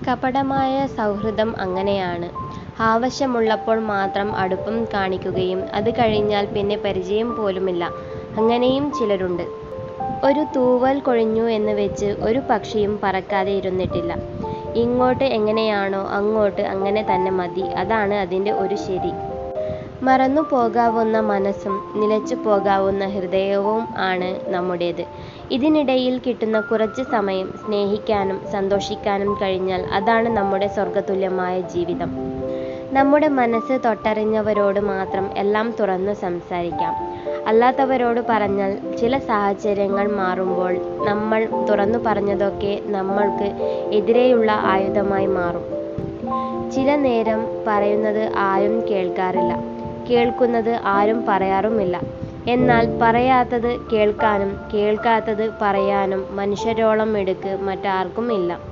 കപടമായ സൗഹൃദം അങ്ങനെയാണ്. ആവശ്യമുള്ളപ്പോൾ മാത്രം അടുപ്പം കാണിക്കുകയും അത് കഴിഞ്ഞാൽ പിന്നെ പരിചയം പോലുമില്ല. അങ്ങനെയും ചിലരുണ്ട്. ഒരു തൂവൽ കൊഴിഞ്ഞു എന്ന് വെച്ച് ഒരു പക്ഷിയും പറക്കാതെ ഇരുന്നിട്ടില്ല. ഇങ്ങോട്ട് എങ്ങനെയാണോ അങ്ങോട്ട് അങ്ങനെ തന്നെ മതി. അതാണ് അതിന്റെ ഒരു ശരി. മറന്നു പോകാവുന്ന മനസ്സും നിലച്ചു പോകാവുന്ന ഹൃദയവും ആണ് നമ്മുടേത്. ഇതിനിടയിൽ കിട്ടുന്ന കുറച്ച് സമയം സ്നേഹിക്കാനും സന്തോഷിക്കാനും കഴിഞ്ഞാൽ അതാണ് നമ്മുടെ സ്വർഗതുല്യമായ ജീവിതം. നമ്മുടെ മനസ്സ് തൊട്ടറിഞ്ഞവരോട് മാത്രം എല്ലാം തുറന്നു സംസാരിക്കാം. അല്ലാത്തവരോട് പറഞ്ഞാൽ ചില സാഹചര്യങ്ങൾ മാറുമ്പോൾ നമ്മൾ തുറന്നു പറഞ്ഞതൊക്കെ നമ്മൾക്ക് എതിരെയുള്ള ആയുധമായി മാറും. ചില നേരം പറയുന്നത് ആരും കേൾക്കാറില്ല. കേൾക്കുന്നത് ആരും പറയാറുമില്ല. എന്നാൽ പറയാത്തത് കേൾക്കാനും കേൾക്കാത്തത് പറയാനും മനുഷ്യരോളം മിടുക്ക് മറ്റാർക്കും ഇല്ല.